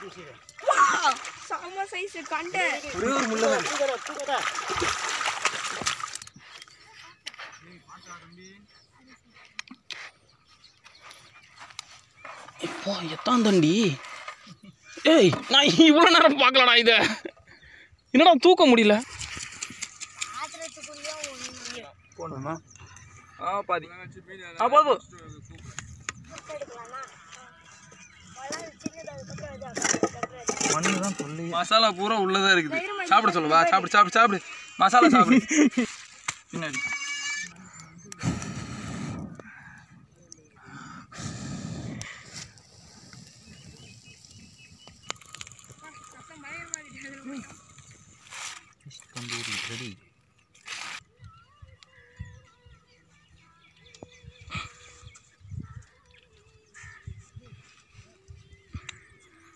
செம்ம சைஸ் கண்டு ஒரே ஒரு முள்ள தான் தூக்கடா தூக்கடா இப்போ எத்தான் தண்டி ஏய் நான் இவ்வளோ நேரம் பார்க்கலடா இதை என்னடா தூக்க முடியல போகணுமா ஆ பாதி ஆ போது மண்ணு தான் சொல்லி மசாலா பூரா உள்ளதா இருக்குது சாப்பிட சொல்லுவா சாப்பிடு சாப்பிடு சாப்பிடு மசாலா சாப்பிடு பின்னாடி தந்தூரி ரெடி